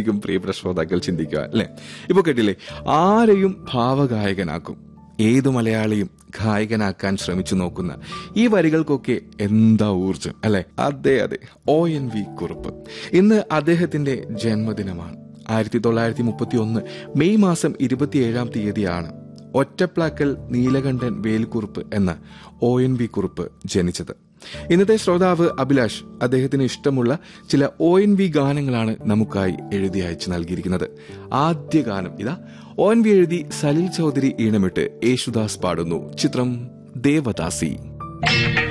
എന്നായിരിക്കും പ്രിയപ്പെട്ട ശ്രോതാക്കൾ ചിന്തിക്കുക അല്ലെ ഇപ്പൊ കേട്ടില്ലേ ആരെയും ഭാവഗായകനാക്കും ഏതു മലയാളിയും ഗായകനാക്കാൻ ശ്രമിച്ചു നോക്കുന്ന ഈ വരികൾക്കൊക്കെ എന്താ ഊർജം അല്ലെ അതെ അതെ ഒ എൻ വി കുറുപ്പ് ഇന്ന് അദ്ദേഹത്തിന്റെ ജന്മദിനമാണ് ആയിരത്തി തൊള്ളായിരത്തി മുപ്പത്തി ഒന്ന് മെയ് മാസം ഇരുപത്തിയേഴാം തീയതിയാണ് ഒറ്റപ്ലാക്കൽ നീലകണ്ഠൻ വേൽക്കുറുപ്പ് എന്ന ഒ എൻ വി കുറുപ്പ് ജനിച്ചത് ഇന്നത്തെ ശ്രോതാവ് അഭിലാഷ് അദ്ദേഹത്തിന് ഇഷ്ടമുള്ള ചില ഒ എൻ വി ഗാനങ്ങളാണ് നമുക്കായി എഴുതി അയച്ചു നൽകിയിരിക്കുന്നത് ആദ്യ ഗാനം ഇതാ ഒ എൻ വി എഴുതി സലിൽ ചൗധരി ഈണമിട്ട് യേശുദാസ് പാടുന്നു ചിത്രം ദേവദാസി